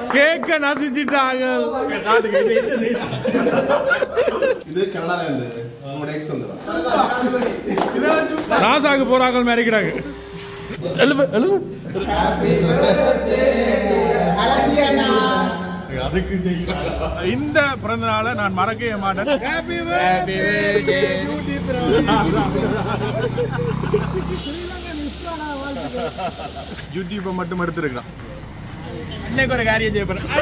கேக்க நசிச்சிட்டாங்க காட்டுங்க, இது என்னது? இது கனடால இருந்து உங்களோட எக்ஸ் வந்து ராசாக்கு போறாங்க மறைக்கிறாங்க எழுபு எழுபு அதுக்கு செய்யலாம். இந்த பிறந்த நாளை நான் மறக்கவே மாட்டேன் யூடியூப்பை மட்டும் எடுத்துருக்கலாம் அன்னைக்கு ஒரு காரியம் செய்ய போறேன்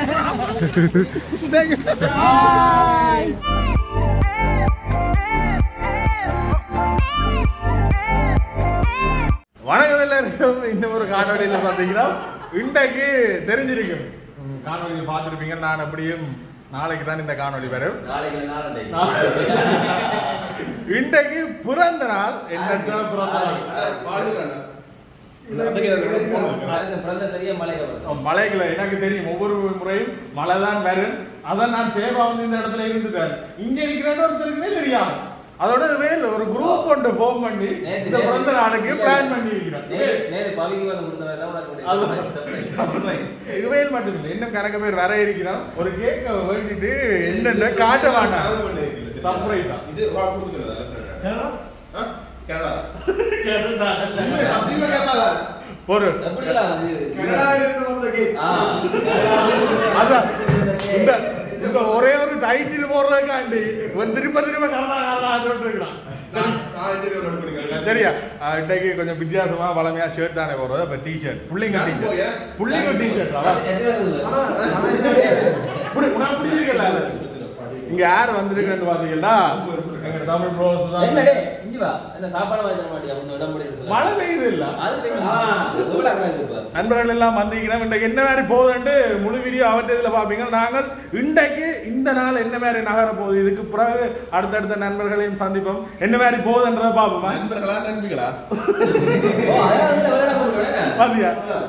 வணக்கம் எல்லாருக்கும் இந்த ஒரு காணொலியில பாத்தீங்கன்னா இன்றைக்கு தெரிஞ்சிருக்கும் உம், காணொளியில பார்த்திருப்பீங்க நான் அப்படியும் நாளைக்கு தான் இந்த காணொளி வரும் நாளைக்கு இல்ல நாளண்டைக்கு. இன்றைக்கு பிறந்த நாள் என்ன பிறந்த நாள் வாழ்ந்துக்கிறாண்டா அதுக்கு மனுஷன் பிறந்த சரியா மலைக்கு வரும். மலைகளை எனக்கு தெரியும் ஒவ்வொரு முறையும் மழை தான் வரும் அதான் நான் சேவா வந்து இந்த இடத்துல இருந்துட்டேன் இங்க இருக்கிறேன்னு ஒருத்தருக்குமே தெரியாது அதோட வேல் ஒரு குரூப் கொண்டு போன் பண்ணி நேத்து- இந்த பிறந்த நாளுக்கு பிளான் பண்ணி இருக்கிறேன் நேரு- நேரு பவிக்கு வந்து கொடுத்தவன் தான் உனக்கு ஒரு surprise. இது வேல் மட்டும் இல்லை இன்னும் கணக்கு பேர் வர இருக்கிறோம் ஒரு கேக்க வேண்டிட்டு என்னென்ன காட்ட மாட்டான் சர்ப்ரைஸ் தான் இது வா கொடுக்குறதா ஆ கனடா உண்மை, சத்தியமா கனடா ஒரு எப்படிலாம் வந்து கனடால இருந்து வந்த கேக் ஆ, அதான் இந்த இந்த ஒரே ஒரு டைட்டில் போடுறதுக்காண்டி இவன் திரும்ப திரும்ப கரடா கரடா இருக்கான் சரியா அஹ் இன்னைக்கு கொஞ்சம் வித்தியாசமா வளமையா ஷர்ட் தானே போடுறது அப்ப டி ஷர்ட் புள்ளிங்க டி ஷர்ட் புள்ளிங்க டி ஷர்ட் அதான் எத்தனை வருஷம் புடி உனக்கு புரிஞ்சிருக்கல இங்க யார் வந்திருக்கேன்னு பாத்தீங்கன்னா எங்க தமிழ் ப்ரோஸ் தான் என்னடே இங்க வா என்ன சாப்பாடு வாங்கி தர மாட்டியா உன்னை இடம் பிடிச்சு சொல்ல. மழை பெய்யுது இல்ல அது தெரியும். எவ்வளவு அக்கறை இருக்கு பாரு. நண்பர்கள் எல்லாம் வந்தீங்கன்னா இன்றைக்கு என்ன மாதிரி போகுதுன்ட்டு முழு வீடியோ அவற்றை இதில் பார்ப்பீங்க நாங்கள் இன்றைக்கு இந்த நாள் என்ன மாதிரி நகர போகுது இதுக்கு பிறகு அடுத்தடுத்த நண்பர்களையும் சந்திப்போம் என்ன மாதிரி போகுதுன்றதை பார்ப்போமா நண்பர்களா நண்பிகளா ஓ, அதான் வந்து விளையாட போறேன். பாத்தியா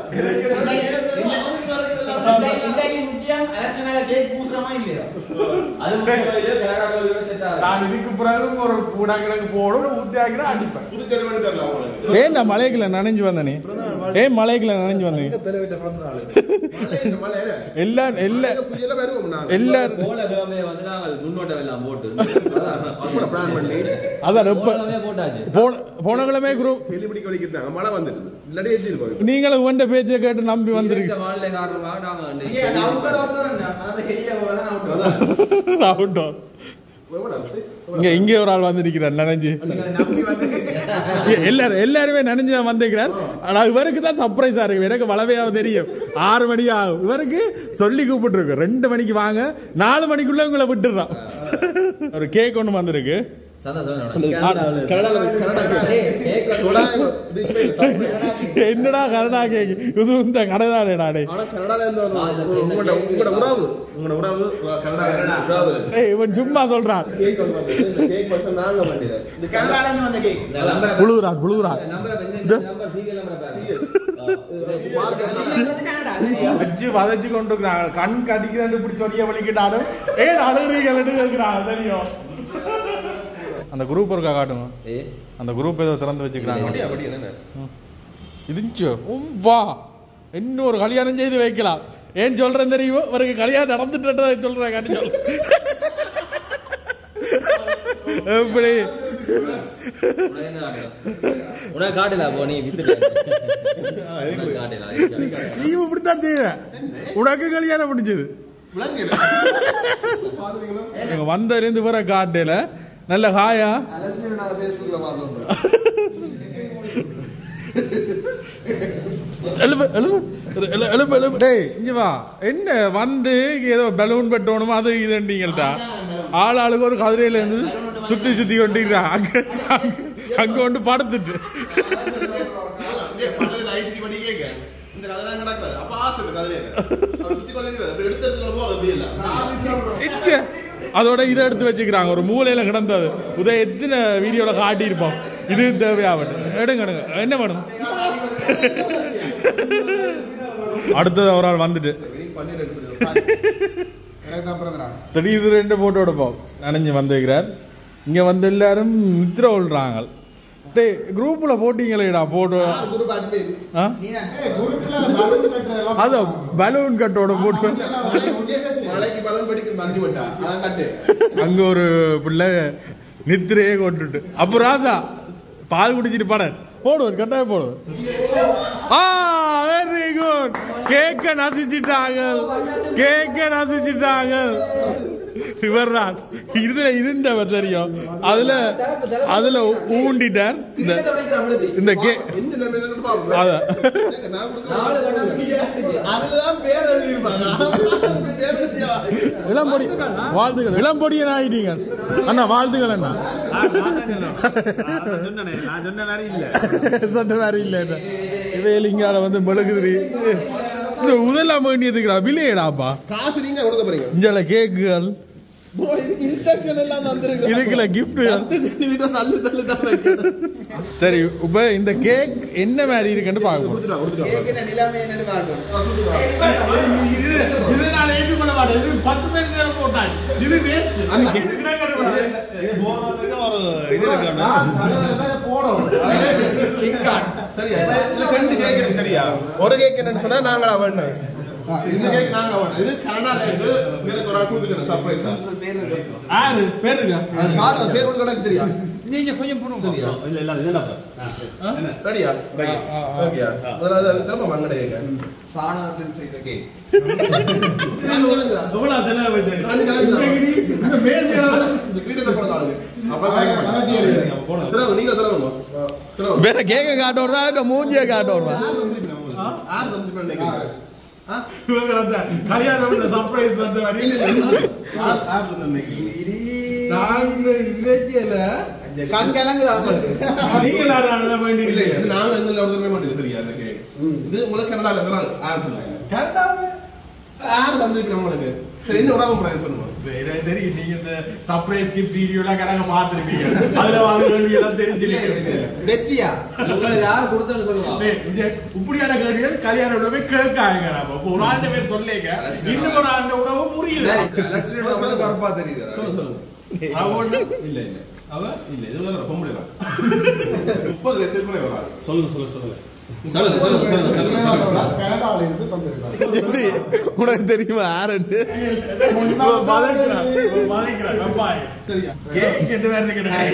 இன்றைக்கு முக்கியம் அரசனாக கேக் பூசுறமா இல்லையா அது முக்கியமா இல்லையோ, கனடாவில் உள்ளவங்க set ஆகுது. நான் இதுக்கு பிறகு ஒரு கூட கிழக்கு போடும் ஊத்தி ஆக்கினா அடிப்பேன் புது தெருவன் தெரியல உங்களுக்கு ஏன் நான் மலைக்குள்ள நனைஞ்சு வந்தனே ஏன் மலைக்குள்ள நனைஞ்சு வந்தீங்க மழை இந்த மழை என்ன? எல்லா எல்லா மழை புயல வருவோம் நாங்க எல்லாரும் போன கிழமையே வந்து நாங்கள் முன்னோட்டம் எல்லாம் போட்டு அப்புறம் பிளான் பண்ணி அதான் எப்ப போன கிழமையே போட்டாச்சு போன போன கிழமை குரூப் வெளிப்படி கழிக்கிறாங்க மழை வந்துடுது இல்லாட்டி ஏத்திருப்பாங்க நீங்களும் உண்ட பேச்சை கேட்டு நம்பி வந்திருக்கு சீரற்ற வானிலை காரணமாக நாங்க வந்து இங்கே அந்த அவுட்டர் ஒருத்தர் அந்த ஹெலியில போறதான் அவுட்டர் அவுட்டோர் எவ்வளவு ஆச்சு? இங்க இங்க ஒரு ஆள் வந்திருக்கிறார் நனைஞ்சு நம்பி வந்து இங்க எல்லாரும் எல்லாருமே நனைஞ்சு தான் வந்திருக்கிறார் ஆனா இவருக்கு தான் சர்ப்ரைஸா இருக்கு எனக்கு வளவையாக தெரியும் ஆறு மணி ஆகும் இவருக்கு சொல்லி கூப்பிட்டு இருக்கு ரெண்டு மணிக்கு வாங்க நாலு மணிக்குள்ள உங்களை விட்டுறான் ஒரு கேக் ஒண்ணு வந்திருக்கு சந்தோஷம் கனடால கனடா ஏய், கேக் வந்து- தொடா இது இப்ப இது சாப்பிடுறேன். என்னடா கரடா கேக் இது இந்த கடை தானேடா டேய் ஆனா கனடால இருந்து ஒரு- ஆ, இந்த- இந்த உங்களோட கேக் உங்களோட உறவு உங்களோட உறவு கனடா உறவு. ஏய் இவன் சும்மா சொல்றான் கேக் வந்து வந்தது. இந்த கேக் மட்டும் நாங்க வேண்டியது இது கனடா கனடால இருந்து வந்த கேக் இந்த நம்பரை- புழுகுறா புழுகுறா இந்த நம்பரை வந்து இந்த நம்பர் சீரியல் நம்பரை பாருங்க. கனடா சரியா? வச்சு வதச்சு கொண்டு இருக்கிறாங்க கண் கடிக்கிறான்னு இப்படி சொல்லிய வலிக்கிட்டாலும் ஏன் அழுகிறீங்கன்னு கேட்கிறாங்க தெரியும் அந்த குரூப் இருக்கா காட்டுங்க ஏய், அந்த குரூப் ஏதோ திறந்து வச்சுக்கிறாங்க அப்படி அப்படி என்ன இருந்துச்சு வா இன்னும் ஒரு கல்யாணம் செய்து வைக்கலாம் ஏன் சொல்றேன் தெரியுமோ இவருக்கு கல்யாணம் நடந்துட்டு சொல்றேன் காட்டி சொல்ல எப்படி உனக்கு என்ன காட்டலாம்? உனக்கு காட்டல அப்போ நீ வித்துட்ட. உனக்கு காட்டல, எனக்கு காட்டல. நீ இப்படித்தான் செய்வ உனக்கு கல்யாணம் முடிஞ்சது விளங்குது பாத்துறீங்களா இவங்க வந்ததுலேருந்து வர காட்டையில நல்ல ஹாயா அலசி நான் ஃபேஸ்புக்ல பார்த்தோம் எழுபு எழுபு எழு- எழுபு எழுபு டேய் இங்க வா என்ன வந்து இங்க ஏதோ பலூன் பெட்டணும் அது இதுன்றீங்கள்டா ஆள் ஆளுக்கு ஒரு கதிரையில இருந்து சுத்தி சுத்தி கொண்டிருக்கான் அங்க அங்க- அங்க கொண்டு படுத்துட்டு பல்லு ஐஸ்டி பண்ணி கேட்க இந்த கதைலாம் நடக்காது அப்ப ஆசை இந்த கதையில அவர் சுத்தி கொண்டு அப்படி எடுத்து எடுத்து போது அப்படி இல்ல இச்ச. அதோட இதை எடுத்து வச்சுக்கிறாங்க ஒரு மூலையில கிடந்தது உதய எத்தனை வீடியோல காட்டியிருப்போம் இது தேவையாவட்டும் எடுங்க எடுங்க என்ன வேணும் அடுத்தது ஒரு ஆள் வந்துட்டு பன்னீர் எடுத்து எனக்கு தான் பிறந்தநாள். திடீர்னு ரெண்டு போட்டோ எடுப்போம் நனைஞ்சு வந்திருக்கிறார் இங்க வந்து எல்லாரும் நித்திர கொள்றாங்க டேய் குரூப்ல போட்டீங்களேடா போட்டு யார் குரூப் அட்மின் ஆ? அத பலூன் கட்டோட போட்டு மலைக்கு பலன் படிக்கும் தண்ணி விட்டா அதான் கட்டு அங்க ஒரு பிள்ளை நித்திரையே கொண்டுட்டு அப்ப ராசா பால் குடிச்சிட்டு பாட போடுவார் கட்டாயம் போடுவார் ஆ வெரி குட் கேக்க நசிச்சிட்டாங்க கேக்க நசிச்சிட்டாங்க இவர்தான் இதுல இருந்தவர் தெரியும் அதுல அதுல ஊண்டிட்டார் இந்த இந்த கே என்ன நம்ம என்ன பாப்போம் அதான் நான் கொடுக்குறேன். நாலு கண்ணா அதுலதான் பேர் எழுதியிருப்பாங்க பேர் பத்தியா இளம்பொடி வாழ்த்துக்கள் இளம்பொடியன் ஆயிட்டீங்க அண்ணா வாழ்த்துக்கள் அண்ணா நான் சொன்ன மாதிரி இல்ல சொன்ன மாதிரி இல்ல இவையிலிங்கால வந்து மெழுகுதிரி இந்த உதலாம் வேண்டியதுக்குடா விலையடாப்பா காசு நீங்க கொடுக்க போறீங்க இஞ்சல கேக்குகள் ப்ரோ இதுக்கு இன்ஸ்ட்ரக்ஷன் எல்லாம் தந்துருங்க இதுக்குள்ள gift பத்து சென்டிமீட்டர் தள்ளு தள்ளு தான் வைக்கணும். சரி இப்ப இந்த கேக் என்ன மாதிரி இருக்குன்னு பார்க்க போறோம் கொடுத்துட்டா கொடுத்துட்டா கேக்குற நிலைமை என்னன்னு பார்க்கணும் இது நான் ஏற்றுக்கொள்ள மாட்டேன் இது பத்து பேர் போட்டாங்க இது வேஸ்ட் இது போடுறதுக்கு ஒரு இது இருக்கணும் சரியா இதுல ரெண்டு கேக் இருக்கு சரியா ஒரு கேக் என்னன்னு சொன்னா நாங்களா வேணும் இந்த கேக் நாங்க வேணும் இது கனடால இருந்து எனக்கு ஒரு ஆள் கொடுக்குறேன் சர்ப்ரைஸா ஆறு பேர் இருக்கா அது கார் அது பேர் கூட எனக்கு தெரியா நீங்க கொஞ்சம் போடுங்க சரியா இல்ல இல்ல இது என்ன ரெடியா ரெடி ஓகேயா முதல்ல அது திரும்ப மங்கடை கேக்க சாணத்தில் செய்த கேக் எவ்வளவு செலவு வச்சாரு? அது கலக்குதா? இந்த மேசையில இந்த கிரீடத்தை போட ஆளுங்க அப்ப கேட்க மாட்டாங்க திரும்ப நீங்க திரும்ப திரும்ப வேற கேக்க காட்டோடுறா இல்ல மூஞ்சிய காட்டோடுறா யார் வந்திருப்பீங்க உங்களுக்கு? யார் வந்திருப்பீங்கன்னு நினைக்கிறீங்க? ஆ? இவங்க அந்த கல்யாணம் சர்ப்ரைஸ் வந்த வரி இல்ல, இல்ல, இல்ல. யார் யார் வந்திருந்தீங்க? நாங்க இலக்கியல கண் கலங்குதா நீங்களா நல்ல இல்ல, வேண்டிய இல்ல, இது நாங்க எங்க ஒருத்தருமே மாட்டேங்குது, சரியா, இந்த cake. இது உங்களுக்கு கனடால இருந்து நாங்க யார் சொன்னாங்க? யார் வந்திருக்கிறோம் உங்களுக்கு? சரி, இன்னும் ஒரு ஆள் உங்களை சொல்லுங்க. தெரியும் நீங்க இந்த சர்ப்ரைஸ் கிஃப்ட் வீடியோ எல்லாம் கணக்க பாத்துருப்பீங்க அதுல வாங்க கேள்வி எல்லாம் இல்ல, இல்ல, தெரிஞ்சிருக்கீங்க இல்ல. பெஸ்டியா உங்களுக்கு யார் கொடுத்தேன்னு சொல்லுங்க டேய், இந்த இப்படியான கேள்விகள் கல்யாணம் உடனே கேட்காங்க நம்ம இப்போ ஒரு ஆண்டு பேர் சொல்லேங்க இன்னும் ஒரு ஆண்டு உணவு புரியல கருப்பா தெரியுது சொல்லுங்க, சொல்லுங்க. அவங்க இல்ல, இல்ல. அவ? இல்ல, இது வேற ஒரு பொம்பளை தான். முப்பது வயசுக்கு கூட ஒரு ஆள். சொல்லுங்க சொல்லுங்க சொல்லுங்க சொல்லுங்க சொல்லுங்க சொல்லுங்க சொல்லுங்க உனக்கு தெரியுமா ஆரண்டு சரியா? கேக் எட்டு பேர்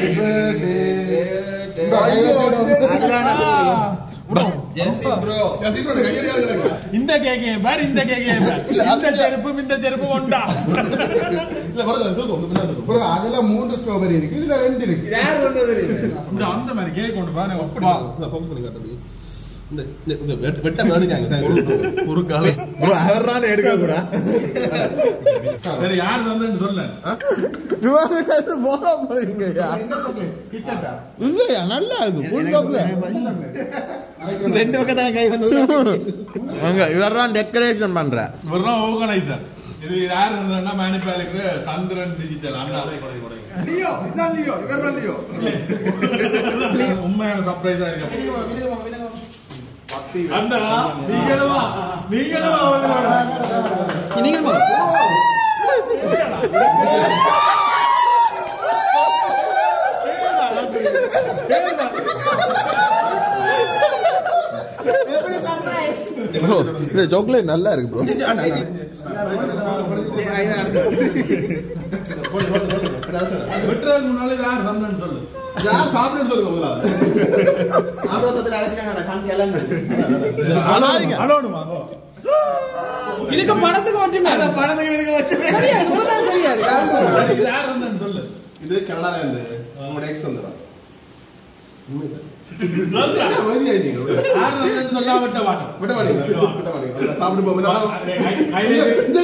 ஜெசி ப்ரோ ஜசீமோட கையடி ஆள் கிடக்கு. இந்த கேக் பார் இந்த கேக் இல்ல, அது இந்த செருப்பும் இந்த செருப்பு ஒண்டா இல்ல, பாருங்க, அது தூக்கும், பின்னாடி தூக்கும். அதுல மூன்று ஸ்ட்ராபெரி இருக்கு இதுல ரெண்டு இருக்கு யார் கொண்டது இந்த அந்த மாதிரி கேக் கொண்டு பாருங்க அப்படி அப்பா இந்த focus பண்ணி காட்டு அப்படி. இந்த- இந்த- இந்த வெட்ட- வெட்ட வேணுங்க, thanks. ஒரு காலம் ப்ரோ அவர் தான் எடுக்க கூட சரி யார் வந்தேன்னு சொல்ல விவாதம் போற போறீங்க இல்லையா நல்லா இருக்கு full chocolate. ரெண்டு பக்கம் தான் கை வந்து அங்க இவர் தான் டெக்கரேஷன் பண்ற இவர்தான் ஆர்கனைசர் இது யார் இருந்தா மேனுபேலுக்கு சந்திரன் டிஜிட்டல் அண்ணா லியோ இதான் லியோ இவர் தான் லியோ உண்மையான சர்ப்ரைஸா இருக்கு அண்ணா நீங்களும் வா. நீங்களும் வா, அவங்களோட. நீங்க ப்ரோ இந்த சாக்லேட் நல்லா இருக்கு ப்ரோ போடு, போடு, போடு. இந்த அவசரம். வெட்டுறதுக்கு முன்னால யார் வந்தேன்னு சொல்லு யார் சாப்பிடுன்னு சொல்லுங்க முதல்ல. ஆதோசத்துல அழைச்சிட்டாங்க கண் கலங்குது அழாதீங்க அலோனுமா இதுக்கு பணத்துக்கு மட்டுமே பணத்துக்கு இதுக்கு மட்டுமே சரியா இப்பதான் சரியா இருக்கு இது யார் வந்தேன்னு சொல்லு இது கனடால இருந்து உங்களோட எக்ஸ் வந்துடும் சொல்றா. அமைதியாயிட்டீங்க யார் வந்தேன்னு சொல்லாம விட்ட மாட்டோம் விட்ட மாட்டீங்க விட்ட மாட்டீங்க அந்த சாப்பிட்டு போகும்போது கை- கையில இருக்கு.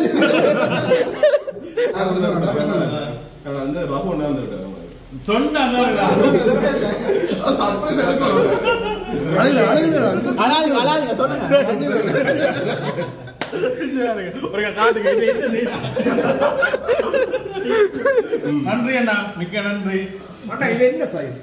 கனடா வந்து ரகு ஒண்ணா வந்து விட்டாரு சொன்ன சர்ப்ரைஸ் எனக்கு அழாதீங்க அழாதீங்க சொல்லுங்க ஒரு காட்டுக்கு இது என்ன செய்யலாம்? நன்றி அண்ணா மிக்க நன்றி அண்ணா இது என்ன சைஸ்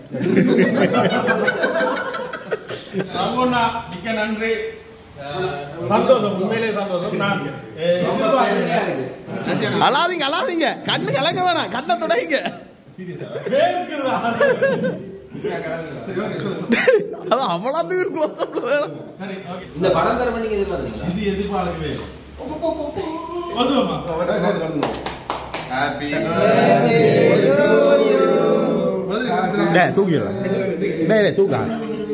ரகுண்ணா மிக்க நன்றி அஹ், சந்தோஷம் உண்மையிலே சந்தோஷம் நான் அஹ், ரொம்ப எதிர்பார்க்கல. பெருமையா இருக்கு அழாதீங்க அழாதீங்க கண்ணு கலங்க வேணாம் கண்ணை துடைங்க வேர்க்குதா? அது அவ்வளவு க்ளோஸ் அப்ல வேணும் சரி ஓகே இந்த படம் தர நீங்க எதிர்பார்த்தீங்களா இது எதிர்பார்க்கவே வந்துருமா டேய் தூக்கிடலாம் டேய் டேய் தூக்கா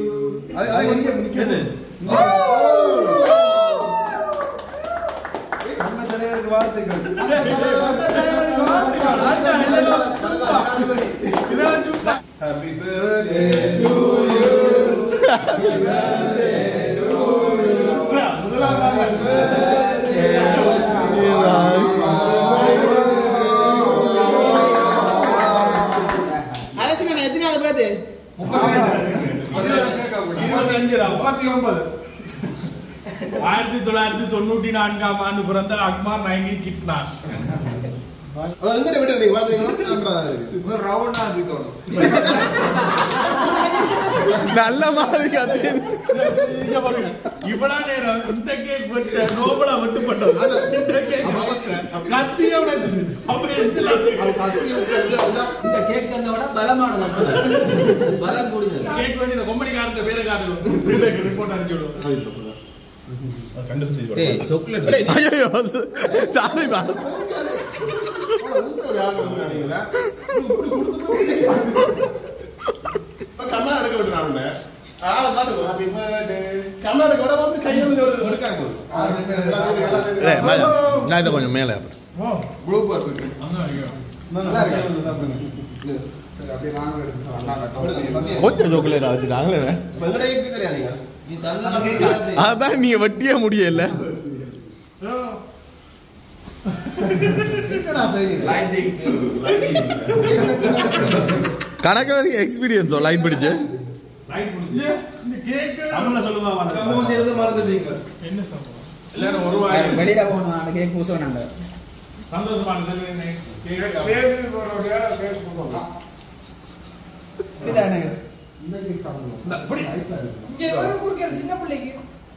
Happy birthday to you. Happy birthday to you. அலசிமன் எத்தனாவது பேத்து இருபத்தஞ்சு ரூபா. முப்பத்தி ஒன்பது ஆயிரத்தி தொள்ளாயிரத்தி தொண்ணூற்றி நான்காம் ஆண்டு பிறந்த அக்மார் நைன்டீன் கிட்னான் அது எங்கிட்ட விட்டு நீங்க பாத்தீங்கன்னா நன்றாக இருக்கு. இது ரவுண்டா இருக்கணும் நல்ல மாதிரி கத்து இங்க பாருங்க. இவ்வளவு நேரம் இந்த கேக் வெட்ட நோபலா வெட்டுப்பட்டது இந்த கேக் வெட்ட கத்தியே உடைச்சது. அப்புறம் எதுல அது? அது கத்தி விட்டு அதுதான் இந்த கேக் தந்த விட பலமான மட்டும் பலம் கூடினது கேக் வேண்டி இந்த கொம்பனிக்காரன் பேரை காட்டுவோம் ரிப்போர்ட் அனுப்பிச்சு விடுவோம் அது கண்டு சுத்தி டேய் சாக்லேட் ஐயோ சாரி பா கம்மா எடுக்க விட்டுறாங்க ஆளை காட்டுங்க ஹாப்பி பர்த்டே கம்மா எடுக்க விட வந்து கையில வந்து ஒரு எடுக்காங்க டேய் மேல நான் இன்னும் கொஞ்சம் மேலே ப்ளூபர்ஸ் இருக்கு அங்க ஐயோ. நல்லா இருக்கு சரி அப்படியே நானும் எடுத்து அண்ணா கட்டும் கொஞ்சம் ஜோக்கில் வச்சுட்டாங்களே எங்கட ஏக்கு தெரியா நீங்க நீ தந்த கேக் அதான் நீங்க வெட்டியே முடியல என்னடா செய்யுங்க லைட்டிங் கணக்கு வரைக்கும் எக்ஸ்பீரியன்ஸோ லைன் பிடிச்சு லைட் முடிஞ்சு இந்த கேக்கு தமிழ்ல சொல்லுமா மூஞ்சி இருந்து மறந்துட்டீங்க என்ன சம்பவம் எல்லாரும் ஒரு வாய் வெளியில போகணும் அந்த கேக் பூச வேண்டாம் சந்தோஷமான செல்வி கேக் பேபி போறவங்க பேபி போறவங்க இதானே இந்த கேக் சாப்பிடுவோம் நைஸா இருக்கு சின்ன பிள்ளைக்கு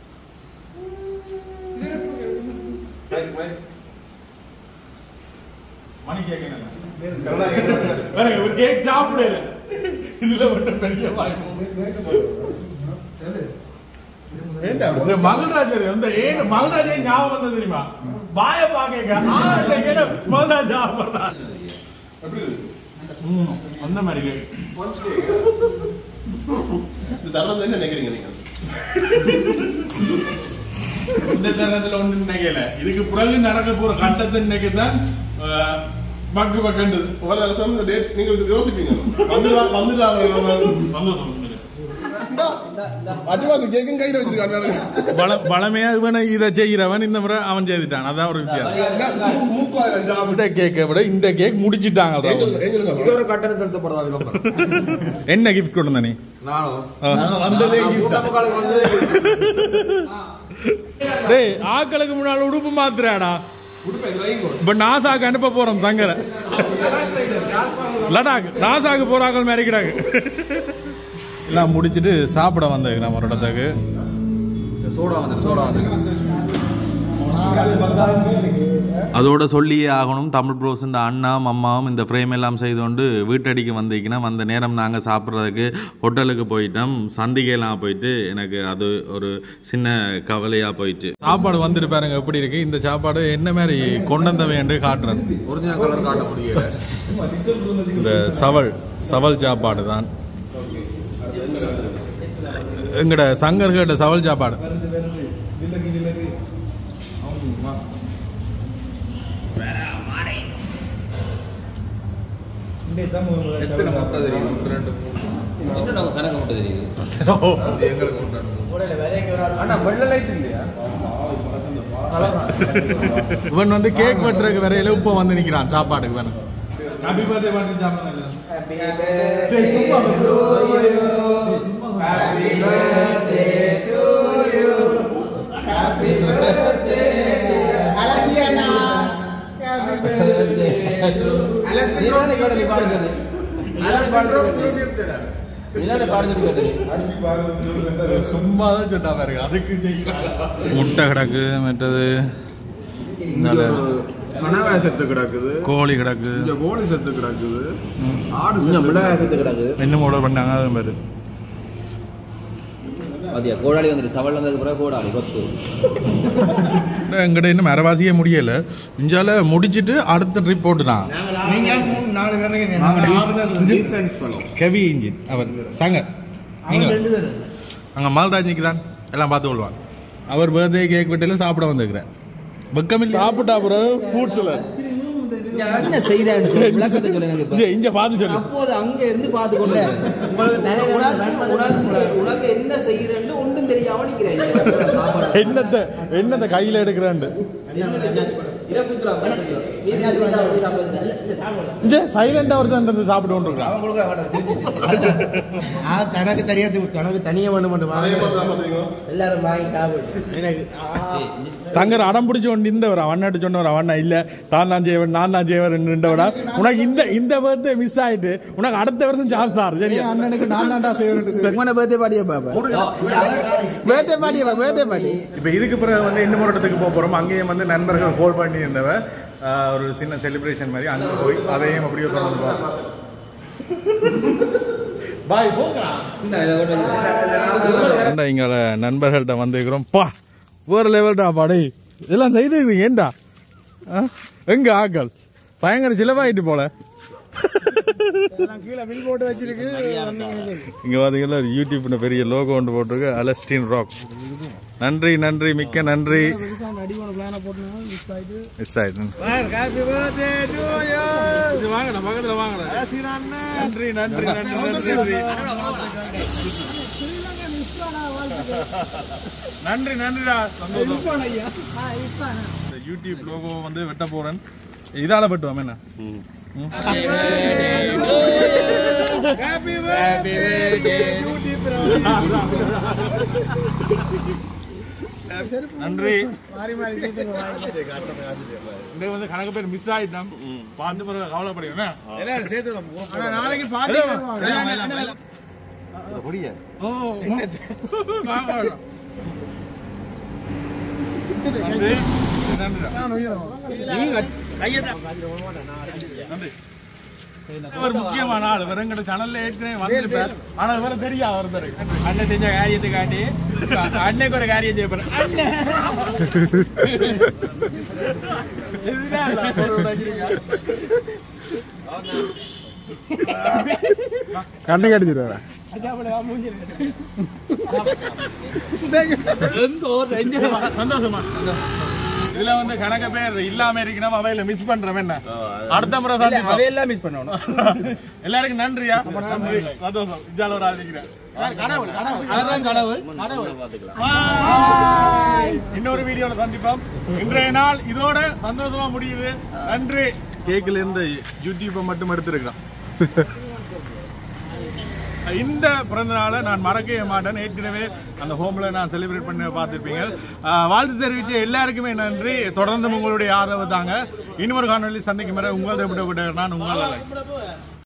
மணி கேக் என்ன பாருங்க ஒரு கேக் சாப்பிடல இதுல மட்டும் பெரிய வாய்ப்பு எது? இந்த மகராஜர் அந்த ஏன் மகராஜே ஞாபகம் வந்தது தெரியுமா வாய பாக்க ஆ கேட்ட மகராஜ் சாப்பிடுறான் ம், அந்த மாதிரி கேக் இந்த தருணம் என்ன நினைக்கிறீங்க நீங்க இந்த தருணத்துல ஒண்ணு நினைக்கல இதுக்கு பிறகு நடக்க போற கட்டத்தை நினைக்கத்தான் அஹ், பக்கு பக்கண்டது ஒரு வருஷம் இந்த டேட் நீங்க யோசிப்பீங்க வந்துடுவா வந்துடுவாங்க இவங்க. சந்தோஷம் உண்மையிலே. அட்வான்ஸ் கேக்கும் கையில வச்சிருக்காங்க பல பழமையா இவனை இதை செய்கிறவன் இந்த முறை அவன் செய்துட்டான் அதான் ஒரு வித்தியாசம் மூக்கால ஜாப் இந்த கேக்கை விட இந்த கேக் முடிச்சிட்டாங்க ஏன் சொல்லுங்க ஏன் சொல்லுங்க இது ஒரு கட்டணம் செலுத்தப்படாத விளம்பரம் என்ன கிஃப்ட் கொண்டு வந்த நீ நானும் வந்ததே கூட்டமக்களுக்கு வந்து டேய் ஆக்களுக்கு முன்னால உடுப்பு மாத்துறாடா உடுப்பை இது வைங்கோ. இப்ப நாசாக்கு அனுப்ப போறோம் தங்கரை லடாக் நாசாக்கு போறாங்க மிரக்கிறாங்க எல்லாம் முடிச்சிட்டு சாப்பிட வந்தது நம்ம ஒரு இடத்துக்கு சோடா வந்து சோடா வந்து அதோட சொல்லியே ஆகணும் தமிழ் ப்ரோஸ் இந்த அண்ணாவும் அம்மாவும் இந்த ஃப்ரேம் எல்லாம் செய்து கொண்டு வீட்டடிக்கு வந்திருக்கீங்கன்னா அந்த நேரம் நாங்கள் சாப்பிட்றதுக்கு ஹோட்டலுக்கு போயிட்டோம் சந்திகையெல்லாம் போயிட்டு எனக்கு அது ஒரு சின்ன கவலையாக போயிட்டு சாப்பாடு வந்துட்டு பாருங்க எப்படி இருக்கு இந்த சாப்பாடு என்ன மாதிரி கொண்டு வந்தவை என்று காட்டுறது ஒரிஜினல் கலர் காட்ட முடியல இந்த சவல் சவல் சாப்பாடு தான் எங்கட சங்கர் கேட்ட சவல் சாப்பாடு எத்தனை முட்டை தெரியும் ரெண்டு என்ன நம்ம கணக்கு மட்டும் தெரியுது மூணு எங்களுக்கு முட்டை ஆனா வெள்ளை லைட் இல்லையா இவன் வந்து கேக் வெட்டுறதுக்கு வரையில இப்போ வந்து நிக்கிறான் சாப்பாடுக்கு வேணும் ஹாப்பி பர்த்டே பாட்டு சாப்பிடுங்க நீதானே கேட்ட நீ பாடு கேட்டு நீதானே பாடு கேட்டு நீதானே பாடு சொல்லி கேட்டு சும்மா தான் சொன்னா பாருங்க அதுக்கு முட்டை கிடக்கு மற்றது நல்ல கனவா செத்து கிடக்குது கோழி கிடக்கு இங்க கோழி செத்து கிடக்குது ஆடு இன்னும் செத்து மிளகாய் சேர்த்து கிடக்கு இன்னும் ஆர்டர் பண்ணாங்க அது மாதிரி பாத்தியா கோடாளி வந்துட்டு சவல் வந்ததுக்கு பிறகு கோடாளி கொத்து எங்கிட்ட இன்னும் மரவாசியே முடியல இஞ்சால முடிச்சிட்டு அடுத்த ட்ரிப் போட்டுனான் கெவி இன்ஜின் அவர் சங்க நீங்க அங்க மால்ராஜ் நிக்கிறான் எல்லாம் பார்த்து கொள்வான் அவர் பர்த்டே கேக் வெட்டில சாப்பிட வந்திருக்கிறேன் வெக்கம் இல்லை சாப்பிட்டா அப்புறம் ஃபுட்ஸ்ல என்ன செய்யறான்னு சொல்லி விளக்கத்தை சொல்லு எனக்கு இப்ப. இங்க பார்த்து சொல்லு அப்போது அங்க இருந்து பார்த்து கொண்டு உனக்கு- உனக்கு- உனக்கு என்ன செய்யறேன்னு ஒன்றும் தெரியாம நிக்கிறேன் இங்க. சாப்பாடு. என்னத்தை என்னத்தை கையில எடுக்கிறான்னு இதை குத்துறா, அப்படி சொல்லு. நீ போய் சாப்பிடு, சாப்பிடு. இல்ல, சாப்பிடு. இங்க சைலண்டா ஒருத்தன் இருந்து சாப்பிட்டு கொண்டிருக்கான் அவன் கொடுக்க மாட்டான், சிரிச்சிட்டு. தனக்கு தெரியாது தனக்கு தனியா வேணும் மட்டும் அதே மாதிரி தான் பாத்தீங்களா? எல்லாரும் வாங்கி சாப்பிடு எனக்கு தங்கர் அடம் பிடிச்சு கொண்டு இருந்தவர் அவன் சொன்னவர் அவன் இல்ல தான் தான் செய்வன் நான் தான் செய்வன் நின்றவடா உனக்கு இந்த இந்த பர்த்டே மிஸ் ஆயிட்டு உனக்கு அடுத்த வருஷம் சான்ஸ் ஆறு சரியா அண்ணனுக்கு நான் தான்டா செய்வேன் உங்களோட பர்த்டே பாடியா பாப்பா பர்த்டே பாடியா பர்த்டே பாடி இப்ப இதுக்கு பிறகு வந்து இன்னும் ஒரு இடத்துக்கு போக போறோம் அங்கேயும் வந்து நண்பர்கள் கோல் பண்ணி இருந்தவ ஆஹ், ஒரு சின்ன செலிப்ரேஷன் மாதிரி அங்க போய் அதையும் அப்படியே தொடர்ந்து பாய் போகலாம் இந்தா, இதை கொண்டு வந்து. இங்க நண்பர்கள்ட்ட வந்துக்கிறோம் பா வேற லெவல்டா பாடே இதெல்லாம் செய்திருக்கீங்க ஏண்டா ஆ? எங்க ஆக்கள் பயங்கர சிலவாயிட்டு போல கீழே பில் போட்டு வச்சிருக்கு இங்க பாத்தீங்கன்னா ஒரு யூடியூப்னு பெரிய லோகோ ஒன்று போட்டிருக்கு அலஸ்டின் ராக் நன்றி நன்றி மிக்க நன்றி அடிவான பிளான போட்டு மிஸ் ஆயிட்டு மிஸ் ஆயிடுச்சு ஹாப்பி பர்த்டே டு யூ வாங்கடா பக்கத்துல வாங்கடா நன்றி நன்றி நன்றி நன்றி நன்றி நன்றிடா சந்தோஷம் இந்த யூடியூப் லோகோ வந்து வெட்ட போறேன் இதால வெட்டுவோம் என்ன ஹாப்பி பர்த்டே நன்றி மாறி மாறி சீட்டுங்க இந்த வந்து கணக்கு பேர் மிஸ் ஆயிட்டோம் பார்த்து பிறகு கவலைப்படுங்க எல்லாரும் சேர்த்து ஆனா நாளைக்கு பாட்டி வருவாங்க ஓ வாங்க நன்றி நன்றிடா நன்றி ஒரு முக்கியமான ஆள் வெறுங்கிட்ட சேனல்ல ஏற்கனவே வந்திருப்பார் ஆனா இவரை தெரியா ஒருத்தர் அண்ணன் செஞ்ச காரியத்துக்காண்டி அன்னைக்கு ஒரு காரியம் செய்ய போறேன் இதுதான் இல்ல, ஒரு உடைக்கிறீங்க. கண்ணு கடிச்சிருவேன் சந்தோஷமா இதுல வந்து கணக்க பேர் இல்லாம இருக்கணும் அவையில மிஸ் பண்றோம் என்ன அடுத்த முறை சந்திப்போம். அவையெல்லாம் மிஸ் பண்ணணும் எல்லாருக்கும் நன்றியா நன்றி சந்தோஷம் இஜால ஒரு ஆதிக்கிறேன் அதான் கனவு இன்னொரு வீடியோல சந்திப்போம் இன்றைய நாள் இதோட சந்தோஷமா முடியுது நன்றி கேக்ல இருந்து யூடியூப்பை மட்டும் எடுத்திருக்கிறோம் இந்த பிறந்த நாளை நான் மறக்கவே மாட்டேன் ஏற்கனவே அந்த ஹோம்ல நான் செலிப்ரேட் பண்ணி பார்த்திருப்பீங்க ஆஹ் வாழ்த்து தெரிவிச்ச எல்லாருக்குமே நன்றி தொடர்ந்து உங்களுடைய ஆதரவு தாங்க இன்னொரு காணொலி சந்திக்கும் வரை உங்கள் விட நான் உங்களால்